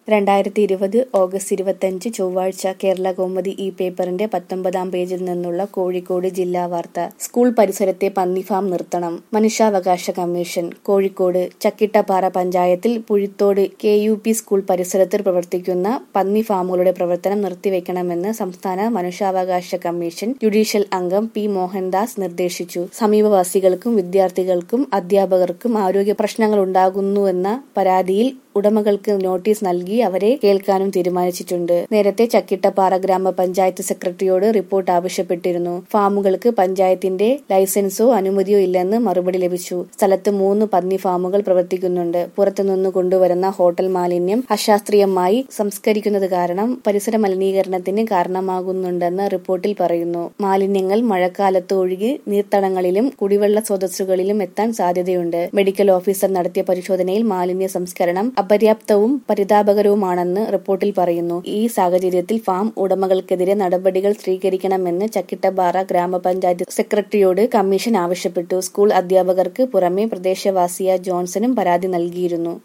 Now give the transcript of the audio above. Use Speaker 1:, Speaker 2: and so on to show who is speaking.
Speaker 1: രണ്ടായിരത്തി ഇരുപത് ഓഗസ്റ്റ് ഇരുപത്തഞ്ച് ചൊവ്വാഴ്ച കേരള കൗമുദി ഈ പേപ്പറിന്റെ പത്തൊമ്പതാം പേജിൽ നിന്നുള്ള കോഴിക്കോട് ജില്ലാ വാർത്ത സ്കൂൾ പരിസരത്തെ പന്നിഫാം നിർത്തണം മനുഷ്യാവകാശ കമ്മീഷൻ കോഴിക്കോട് ചക്കിട്ടപ്പാറ പഞ്ചായത്തിൽ Puzhithode K U P school പരിസരത്ത് പ്രവർത്തിക്കുന്ന പന്നി ഫാമുകളുടെ പ്രവർത്തനം നിർത്തിവെക്കണമെന്ന് സംസ്ഥാന മനുഷ്യാവകാശ കമ്മീഷൻ ജുഡീഷ്യൽ അംഗം പി മോഹൻദാസ് നിർദ്ദേശിച്ചു സമീപവാസികൾക്കും വിദ്യാർത്ഥികൾക്കും അധ്യാപകർക്കും ആരോഗ്യ പ്രശ്നങ്ങൾ ഉണ്ടാകുന്നുവെന്ന പരാതിയിൽ ഉടമകൾക്ക് നോട്ടീസ് നൽകി അവരെ കേൾക്കാനും തീരുമാനിച്ചിട്ടുണ്ട് നേരത്തെ ചക്കിട്ടപ്പാറ ഗ്രാമപഞ്ചായത്ത് സെക്രട്ടറിയോട് റിപ്പോർട്ട് ആവശ്യപ്പെട്ടിരുന്നു ഫാമുകൾക്ക് പഞ്ചായത്തിന്റെ ലൈസൻസോ അനുമതിയോ ഇല്ലെന്ന് മറുപടി ലഭിച്ചു സ്ഥലത്ത് മൂന്ന് പന്നി ഫാമുകൾ പ്രവർത്തിക്കുന്നുണ്ട് പുറത്തുനിന്ന് കൊണ്ടുവരുന്ന ഹോട്ടൽ മാലിന്യം അശാസ്ത്രീയമായി സംസ്കരിക്കുന്നത് കാരണം പരിസര മലിനീകരണത്തിന് കാരണമാകുന്നുണ്ടെന്ന് റിപ്പോർട്ടിൽ പറയുന്നു മാലിന്യങ്ങൾ മഴക്കാലത്ത് ഒഴുകി നീർത്തടങ്ങളിലും കുടിവെള്ള സ്രോതസ്സുകളിലും എത്താൻ സാധ്യതയുണ്ട് മെഡിക്കൽ ഓഫീസർ നടത്തിയ പരിശോധനയിൽ മാലിന്യ സംസ്കരണം അപര്യാപ്തവും പരിതാപകരവുമാണെന്ന് റിപ്പോർട്ടിൽ പറയുന്നു ഈ സാഹചര്യത്തിൽ ഫാം ഉടമകൾക്കെതിരെ നടപടികൾ സ്വീകരിക്കണമെന്ന് ചക്കിട്ടപ്പാറ ഗ്രാമപഞ്ചായത്ത് സെക്രട്ടറിയോട് കമ്മീഷൻ ആവശ്യപ്പെട്ടു സ്കൂൾ അധ്യാപകർക്ക് പുറമെ പ്രദേശവാസിയായ ജോൺസണും പരാതി നൽകിയിരുന്നു